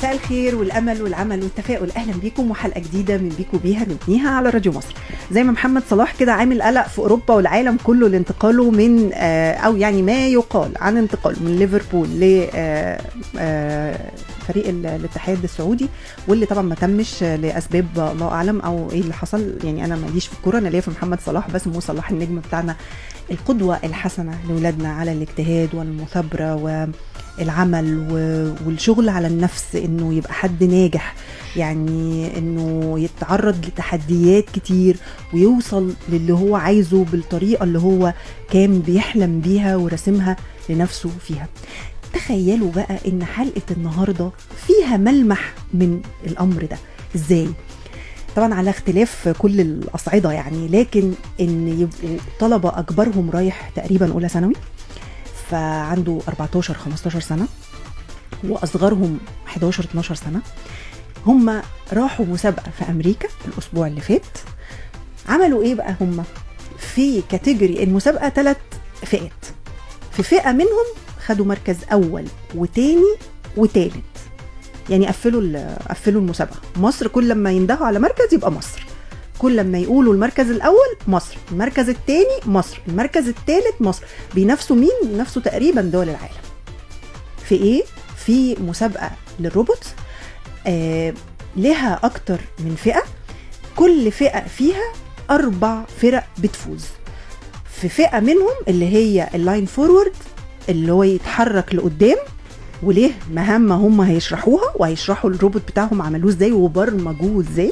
مساء الخير والامل والعمل والتفاؤل اهلا بيكم وحلقه جديده من بيكو بيها نبنيها على راديو مصر زي ما محمد صلاح كده عامل قلق في اوروبا والعالم كله لانتقاله من آه، او يعني ما يقال عن انتقاله من ليفربول ل آه، آه، فريق ال- الاتحاد السعودي واللي طبعا ما تمش لاسباب الله اعلم او ايه اللي حصل يعني انا ماليش في الكوره انا ليا في محمد صلاح بس مو صلاح النجم بتاعنا القدوه الحسنه لاولادنا على الاجتهاد والمثابره والعمل و- والشغل على النفس انه يبقى حد ناجح يعني انه يتعرض لتحديات كتير ويوصل للي هو عايزه بالطريقه اللي هو كان بيحلم بيها ورسمها لنفسه فيها تخيلوا بقى ان حلقه النهارده فيها ملمح من الامر ده ازاي طبعا على اختلاف كل الاصعده يعني لكن ان يبقوا طلبه اكبرهم رايح تقريبا اولى ثانوي فعنده 14 15 سنه واصغرهم 11 12 سنه هم راحوا مسابقه في امريكا الاسبوع اللي فات عملوا ايه بقى هم في كاتيجوري المسابقه ثلاث فئات في فئه منهم خدوا مركز اول وتاني وتالت يعني قفلوا ال- قفلوا المسابقه مصر كل لما يندهوا على مركز يبقى مصر كل لما يقولوا المركز الاول مصر المركز الثاني مصر المركز الثالث مصر بينافسوا مين بينافسوا تقريبا دول العالم في ايه في مسابقه للروبوت آه لها اكتر من فئه كل فئه فيها اربع فرق بتفوز في فئه منهم اللي هي اللاين فورورد اللي هو يتحرك لقدام وليه مهمة هم هيشرحوها وهيشرحوا الروبوت بتاعهم عملوه ازاي وبرمجوه ازاي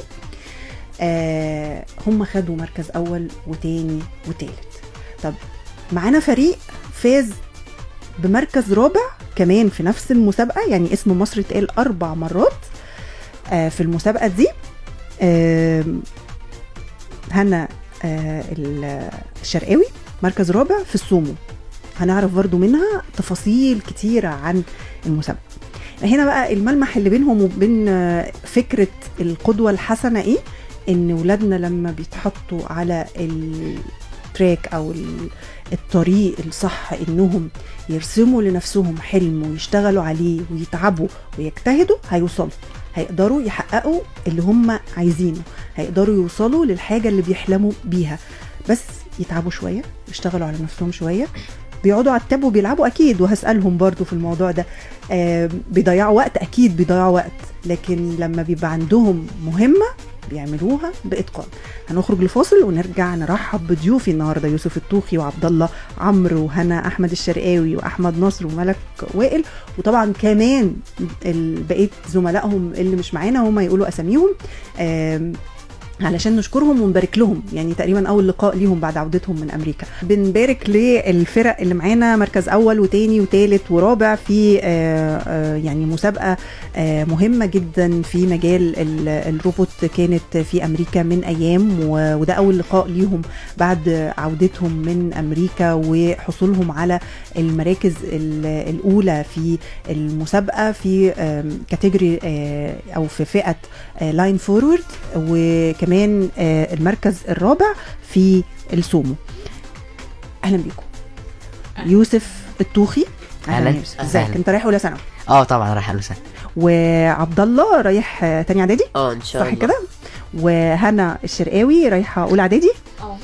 آه هم خدوا مركز اول وتاني وتالت طب معانا فريق فاز بمركز رابع كمان في نفس المسابقة يعني اسم مصر اتقال أربع مرات آه في المسابقة دي آه هنا آه ال- الشرقاوي مركز رابع في السومو هنعرف برضو منها تفاصيل كتيرة عن المسابقة هنا بقى الملمح اللي بينهم وبين آه، فكرة القدوة الحسنة ايه ان ولادنا لما بيتحطوا على التراك او ال- الطريق الصح انهم يرسموا لنفسهم حلم ويشتغلوا عليه ويتعبوا ويجتهدوا هيوصلوا هيقدروا يحققوا اللي هم عايزينه هيقدروا يوصلوا للحاجة اللي بيحلموا بيها بس يتعبوا شوية يشتغلوا على نفسهم شوية بيقعدوا على التاب وبيلعبوا اكيد وهسالهم برضو في الموضوع ده آه بيضيعوا وقت اكيد بيضيعوا وقت لكن لما بيبقى عندهم مهمه بيعملوها باتقان هنخرج لفاصل ونرجع نرحب بضيوفي النهارده يوسف الطوخي وعبد الله عمرو وهنا احمد الشرقاوي واحمد نصر وملك وائل وطبعا كمان ال- بقيه زملائهم اللي مش معانا هم يقولوا اساميهم آم، علشان نشكرهم ونبارك لهم يعني تقريبا اول لقاء ليهم بعد عودتهم من امريكا بنبارك للفرق اللي معانا مركز اول وتاني وتالت ورابع في آه، آه، يعني مسابقه آه، مهمه جدا في مجال ال- الروبوت كانت في امريكا من ايام و- وده اول لقاء ليهم بعد عودتهم من امريكا وحصولهم على المراكز ال- الاولى في المسابقه في آم، كاتيجوري آه، او في فئه لاين فورورد وكمان آه، المركز الرابع في السومو اهلا بيكم يوسف الطوخي أهلاً. يا يوسف ازيك أهلاً. انت رايح اولى ثانوي اه طبعا رايح لسان وعبد الله رايح آه، تاني اعدادي اه ان شاء صح الله كده وهنا الشرقاوي رايحه اولى اعدادي اه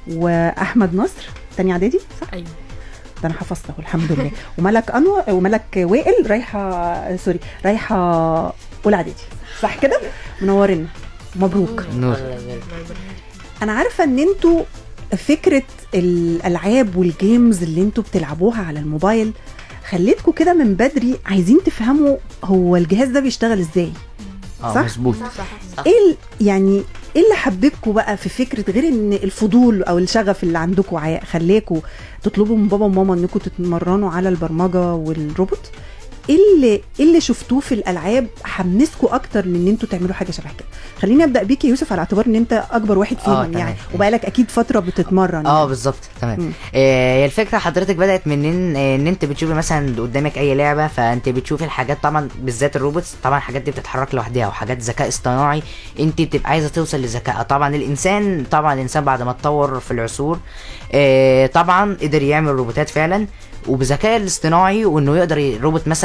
واحمد نصر تاني اعدادي صح ايوه ده انا حفظته الحمد لله وملك انور وملك وائل رايحه سوري رايحه اولى اعدادي صح كده منورنا مبروك نور الله يبارك. انا عارفه ان انتوا فكره الالعاب والجيمز اللي انتوا بتلعبوها على الموبايل خليتكم كده من بدري عايزين تفهموا هو الجهاز ده بيشتغل ازاي اه صح؟ مظبوط صح. ايه ال- يعني ايه اللي حببكم بقى في فكره غير ان الفضول او الشغف اللي عندكم عا- خلاكوا تطلبوا من بابا وماما انكم تتمرنوا على البرمجه والروبوت ايه اللي ايه اللي شفتوه في الالعاب حمسكم اكتر من ان انتوا تعملوا حاجه شبه كده خليني ابدا بيك يا يوسف على اعتبار ان انت اكبر واحد فيهم آه، تمام. يعني وبقالك اكيد فتره بتتمرن اه يعني. بالظبط مم. تمام آه، هي الفكره حضرتك بدات من ان آه، ان انت بتشوفي مثلا قدامك اي لعبه فانت بتشوفي الحاجات طبعا بالذات الروبوتس طبعا الحاجات دي بتتحرك لوحدها وحاجات ذكاء اصطناعي انت بتبقى عايزه توصل لذكائها طبعا الانسان طبعا الانسان بعد ما اتطور في العصور آه، طبعا قدر يعمل روبوتات فعلا وبذكاء الاصطناعي وانه يقدر ي- الروبوت مثلا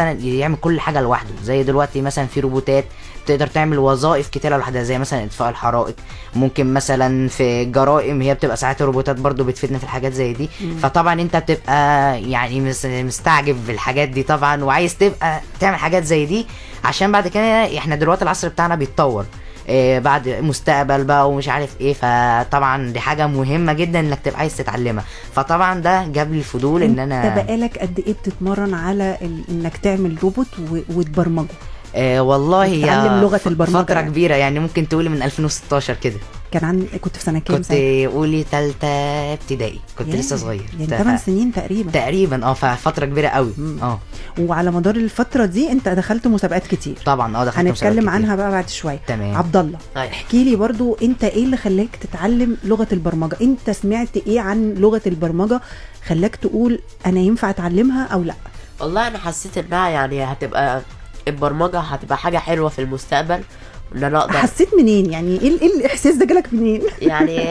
مثلا يعمل كل حاجه لوحده زي دلوقتي مثلا في روبوتات تقدر تعمل وظائف كتيره لوحدها زي مثلا اطفاء الحرائق ممكن مثلا في جرائم هي بتبقى ساعات الروبوتات برضو بتفيدنا في الحاجات زي دي فطبعا انت بتبقى يعني مس- مستعجب بالحاجات دي طبعا وعايز تبقى تعمل حاجات زي دي عشان بعد كده احنا دلوقتي العصر بتاعنا بيتطور إيه بعد مستقبل بقى ومش عارف ايه فطبعا دي حاجه مهمه جدا انك تبقى عايز تتعلمها فطبعا ده جاب لي الفضول ان انت انا بقالك قد ايه بتتمرن على ال... انك تعمل روبوت و... وتبرمجه آه والله هي بتتعلم لغة ف- البرمجة فترة يعني. كبيرة يعني ممكن تقولي من 2016 كده كان عن كنت في سنه كام كنت سنة؟ قولي تالتة ابتدائي كنت ياه، لسه صغير يعني ف- 8 سنين تقريبا تقريبا اه ففترة كبيرة قوي مم. اه وعلى مدار الفتره دي انت دخلت مسابقات كتير طبعا اه دخلت مسابقات هنتكلم كتير. عنها بقى بعد شويه تمام عبد الله طيب احكي لي برضو انت ايه اللي خلاك تتعلم لغه البرمجه انت سمعت ايه عن لغه البرمجه خلاك تقول انا ينفع اتعلمها او لا والله انا حسيت انها يعني هتبقى البرمجه هتبقى حاجه حلوه في المستقبل ان انا اقدر حسيت منين يعني ايه ايه الاحساس ده جالك منين يعني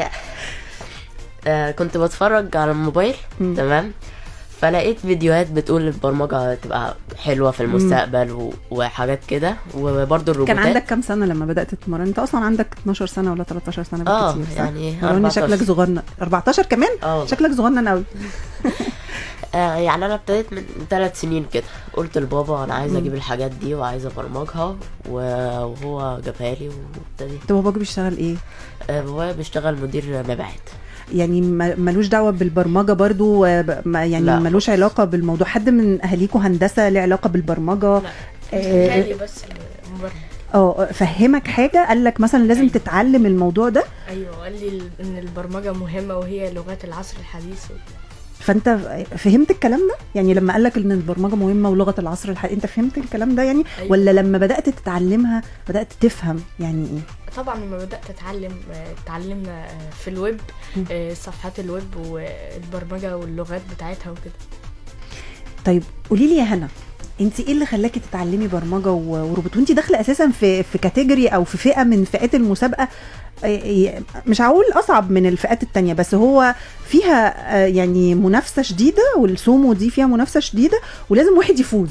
آه كنت بتفرج على الموبايل مم. تمام فلقيت فيديوهات بتقول البرمجه هتبقى حلوه في المستقبل و... وحاجات كده وبرضه الروبوتات كان عندك كام سنه لما بدات تتمرن انت اصلا عندك 12 سنه ولا 13 سنه اه بالكتير صح يعني روني 14. شكلك صغنن 14 كمان اه والله. شكلك صغنن قوي آه يعني انا ابتديت من ثلاث سنين كده قلت لبابا انا عايز مم. اجيب الحاجات دي وعايز ابرمجها و- وهو جابها لي وابتدي انت باباك بيشتغل ايه آه بابايا بيشتغل مدير مبيعات يعني ما- ملوش دعوه بالبرمجه برضو آه، ب- ما- يعني لا ملوش خالص. علاقه بالموضوع حد من اهاليكوا هندسه ليه علاقه بالبرمجه لا. آه، خالي بس مبرمج اه فهمك حاجه قال لك مثلا لازم أيوة. تتعلم الموضوع ده ايوه قال لي ال- ان البرمجه مهمه وهي لغات العصر الحديث فانت فهمت الكلام ده يعني لما قال لك ان البرمجه مهمه ولغه العصر الحديث انت فهمت الكلام ده يعني أيوة. ولا لما بدات تتعلمها بدات تفهم يعني ايه طبعا لما بدات اتعلم آه، اتعلمنا آه، في الويب مم. آه، صفحات الويب والبرمجه واللغات بتاعتها وكده طيب قولي لي يا هنا انت ايه اللي خلاكي تتعلمي برمجه و- وروبوت وانت داخله اساسا في في كاتيجوري او في فئه من فئات المسابقه آه، مش هقول اصعب من الفئات التانية بس هو فيها آه، يعني منافسه شديده والسومو دي فيها منافسه شديده ولازم واحد يفوز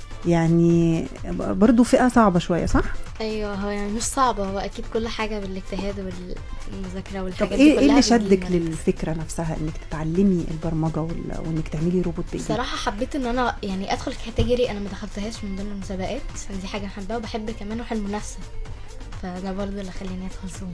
يعني برضو فئه صعبه شويه صح ايوه هو يعني مش صعبة هو اكيد كل حاجة بالاجتهاد والمذاكرة طب والحاجات دي ايه ايه كلها اللي شدك بتجيب منك. للفكره نفسها انك تتعلمي البرمجه وال- وانك تعملي روبوت بايدك بصراحة حبيت ان انا يعني ادخل كاتيجوري انا ما دخلتهاش من ضمن المسابقات دي حاجة بحبها وبحب كمان روح المنافسة فده برضه اللي خلاني ادخل سومو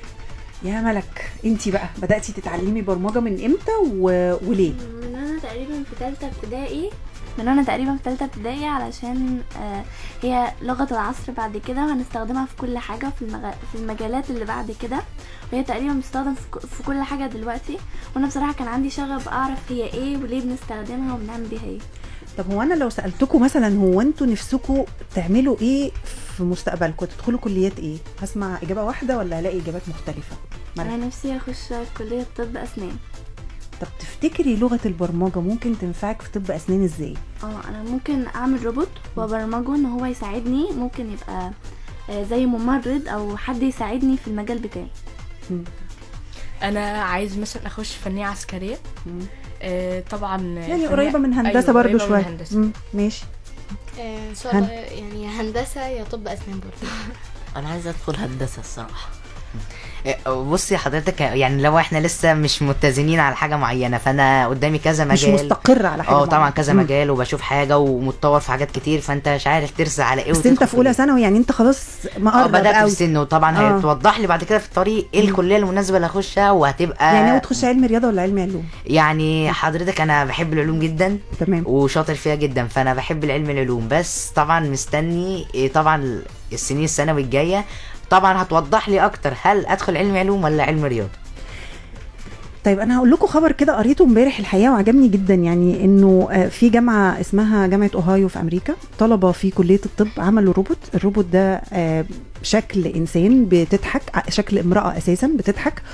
يا ملك انت بقى بداتي تتعلمي برمجه من امتى و... وليه من انا تقريبا في تالتة ابتدائي من انا تقريبا في تالتة ابتدائي علشان آه، هي لغة العصر بعد كده وهنستخدمها في كل حاجة في, المغ... في المجالات اللي بعد كده وهي تقريبا بتستخدم في, ك... في كل حاجة دلوقتي وانا بصراحة كان عندي شغف اعرف هي ايه وليه بنستخدمها وبنعمل بيها ايه طب هو انا لو سالتكم مثلا هو انتوا نفسكم تعملوا ايه في مستقبلكم تدخلوا كليات ايه هسمع اجابه واحده ولا هلاقي اجابات مختلفه انا ملك. نفسي اخش كلية طب اسنان طب تفتكري لغه البرمجه ممكن تنفعك في طب اسنان ازاي اه انا ممكن اعمل روبوت وابرمجه ان هو يساعدني ممكن يبقى آه، زي ممرض او حد يساعدني في المجال بتاعي مم. انا عايز مثلا اخش فنيه عسكريه مم. آه، طبعا يعني فنية- قريبه من هندسه أيوة، برضو قريبة من شويه هندسة. مم. ماشي آه، ان شاء هن- الله يعني هندسة يا طب اسنان برضه انا عايز ادخل هندسه الصراحه إيه، بصي حضرتك يعني لو احنا لسه مش متزنين على حاجه معينه فانا قدامي كذا مش مجال مستقر على حاجه اه طبعا معينة. كذا مم. مجال وبشوف حاجه ومتطور في حاجات كتير فانت مش عارف ترسى على ايه بس انت وتدخل في اولى إيه. ثانوي يعني انت خلاص اه مقرب بدات في قوي السن وطبعا آه. هتوضح لي بعد كده في الطريق ايه الكليه المناسبه اللي اخشها وهتبقى يعني ناوي تخش علم رياضه ولا علم علوم يعني حضرتك انا بحب العلوم جدا تمام وشاطر فيها جدا فانا بحب العلم العلوم بس طبعا مستني إيه طبعا السنين الثانوي الجايه طبعا هتوضح لي اكتر هل ادخل علم علوم ولا علم رياضه طيب انا هقول لكم خبر كده قريته امبارح الحقيقه وعجبني جدا يعني انه آه، في جامعه اسمها جامعه اوهايو في امريكا طلبه في كليه الطب عملوا روبوت الروبوت ده آه، شكل انسان بتضحك ع- شكل امراه اساسا بتضحك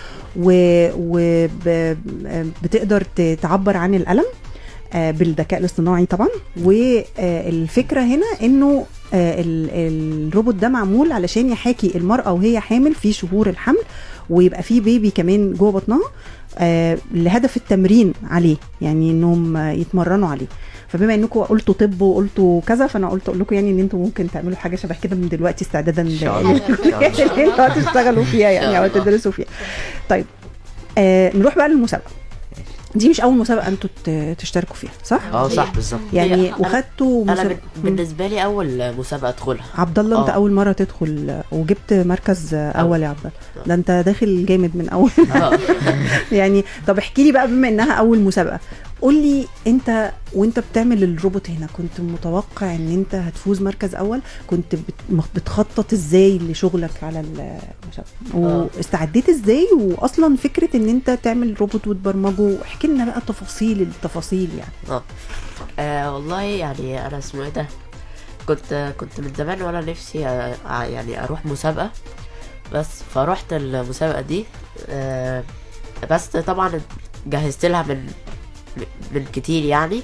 وبتقدر تعبر عن الالم آه، بالذكاء الاصطناعي طبعا والفكره هنا انه آه، ال- الروبوت ده معمول علشان يحاكي المراه وهي حامل في شهور الحمل ويبقى في بيبي كمان جوه بطنها آه، لهدف التمرين عليه يعني انهم آه، يتمرنوا عليه فبما انكم قلتوا طب وقلتوا كذا فانا قلت اقول لكم يعني ان انتم ممكن تعملوا حاجه شبه كده من دلوقتي استعدادا ان شاء ل- الله ان شاء الله اللي انتوا هتشتغلوا فيها يعني او شاء الله. تدرسوا فيها طيب آه نروح بقى للمسابقه دي مش اول مسابقه انتوا ت- تشتركوا فيها صح اه صح بالظبط يعني هي- أنا- وخدتوا انا مسابقة بن- بالنسبه لي اول مسابقه ادخلها عبد الله انت آه. اول مره تدخل وجبت مركز اول يا عبد الله ده انت داخل جامد من اول آه. يعني طب احكي لي بقى بما انها اول مسابقه قول لي انت وانت بتعمل الروبوت هنا كنت متوقع ان انت هتفوز مركز اول كنت بت- مخ- بتخطط ازاي لشغلك على المسابقه آه. واستعديت ازاي واصلا فكره ان انت تعمل روبوت وتبرمجه احكي لنا بقى تفاصيل التفاصيل يعني اه آه، والله يعني انا اسمه ايه ده كنت كنت من زمان وانا نفسي آه، آه، يعني اروح مسابقه بس فروحت المسابقه دي آه، بس طبعا جهزت لها من من كتير يعني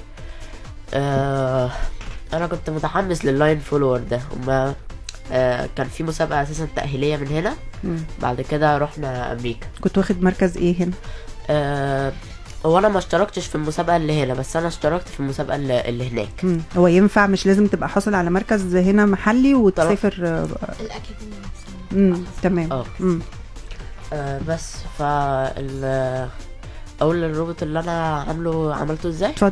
آه، انا كنت متحمس لللاين فولور ده هما آه، كان في مسابقه اساسا تاهيليه من هنا مم. بعد كده رحنا امريكا كنت واخد مركز ايه هنا آه، هو انا ما اشتركتش في المسابقه اللي هنا بس انا اشتركت في المسابقه اللي, اللي هناك مم. هو ينفع مش لازم تبقى حاصل على مركز هنا محلي وتسافر آه، الاكاديميه نفسها مم. تمام اه مم. آه بس فال اقول الروبوت اللي انا عامله عملته ازاي اتفضل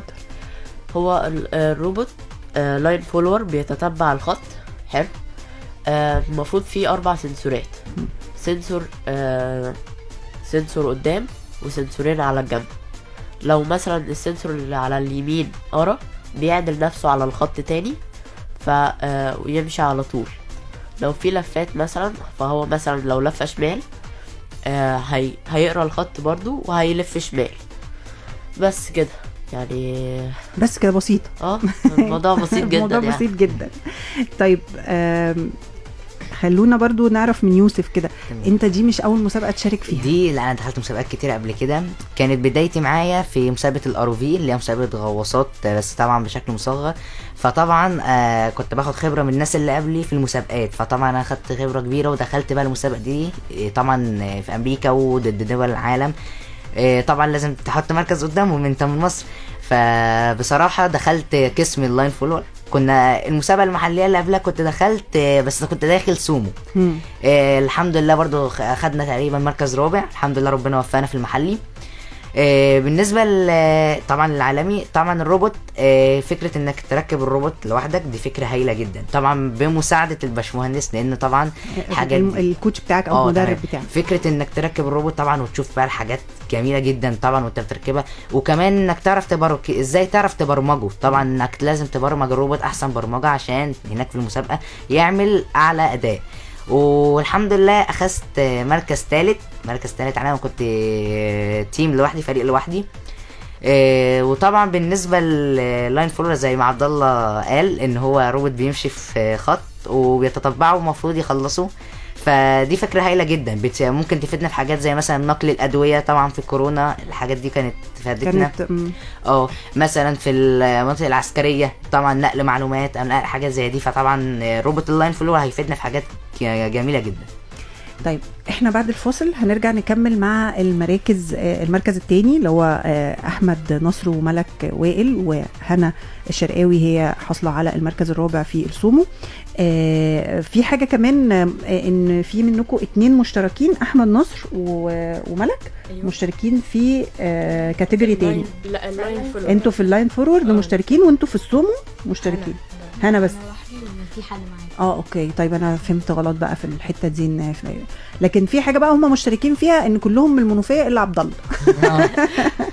هو ال- الروبوت آه لاين فولور بيتتبع الخط حلو آه، المفروض فيه اربع سنسورات سنسور آه سنسور قدام وسنسورين على الجنب لو مثلا السنسور اللي على اليمين ورا بيعدل نفسه على الخط تاني ف آه، ويمشي على طول لو في لفات مثلا فهو مثلا لو لف شمال آه هي هيقرا الخط برضو وهيلف شمال بس كده يعني بس كده بسيط اه الموضوع بسيط جدا الموضوع يعني. بسيط جدا طيب آم، خلونا برضو نعرف من يوسف كده تمام. انت دي مش اول مسابقه تشارك فيها دي لا انا دخلت مسابقات كتير قبل كده كانت بدايتي معايا في مسابقه الاروفي اللي هي مسابقه غواصات آه، بس طبعا بشكل مصغر فطبعا آه كنت باخد خبره من الناس اللي قبلي في المسابقات فطبعا انا خدت خبره كبيره ودخلت بقى المسابقه دي آه، طبعا آه، في امريكا وضد دول العالم آه، طبعا لازم تحط مركز قدامهم انت من مصر فبصراحه دخلت قسم اللاين فولور كنا المسابقه المحليه اللي قبلها كنت دخلت آه، بس كنت داخل سومو مم. آه الحمد لله برضو خ- اخدنا تقريبا مركز رابع الحمد لله ربنا وفقنا في المحلي آه بالنسبه ل- طبعا للعالمي طبعا الروبوت آه فكره انك تركب الروبوت لوحدك دي فكره هايله جدا طبعا بمساعده الباشمهندس لان طبعا الحاجات الم- دي- الكوتش بتاعك او آه، المدرب تمام. بتاعك فكره انك تركب الروبوت طبعا وتشوف بقى الحاجات جميله جدا طبعا وانت بتركبها وكمان انك تعرف تبرك ازاي تعرف تبرمجه طبعا انك لازم تبرمج الروبوت احسن برمجه عشان هناك في المسابقه يعمل اعلى اداء والحمد لله اخذت مركز ثالث مركز ثالث انا كنت تيم لوحدي فريق لوحدي آه، وطبعا بالنسبه للاين فولور زي ما عبد الله قال ان هو روبوت بيمشي في خط وبيتتبعه المفروض يخلصه فدي فكره هايله جدا بت- ممكن تفيدنا في حاجات زي مثلا نقل الادويه طبعا في كورونا الحاجات دي كانت فادتنا كانت مم. اه مثلا في المناطق العسكريه طبعا نقل معلومات او نقل حاجات زي دي فطبعا روبوت اللاين فلور هيفيدنا في حاجات ج- جميله جدا طيب احنا بعد الفاصل هنرجع نكمل مع المراكز آه، المركز الثاني اللي هو آه، احمد نصر وملك وائل وهنا الشرقاوي هي حاصله على المركز الرابع في السومو آه، في حاجه كمان آه، ان في منكم اتنين مشتركين احمد نصر و- وملك أيوة. مشتركين في آه، كاتيجوري تاني اللاين- لا اللاين فولور انتوا في اللاين فورورد آه. مشتركين وانتوا في السومو مشتركين هنا بس انا لوحدي وفي حد معايا اه اوكي طيب انا فهمت غلط بقى في الحته دي ان في- لكن في حاجه بقى هم مشتركين فيها ان كلهم من المنوفيه الا عبد الله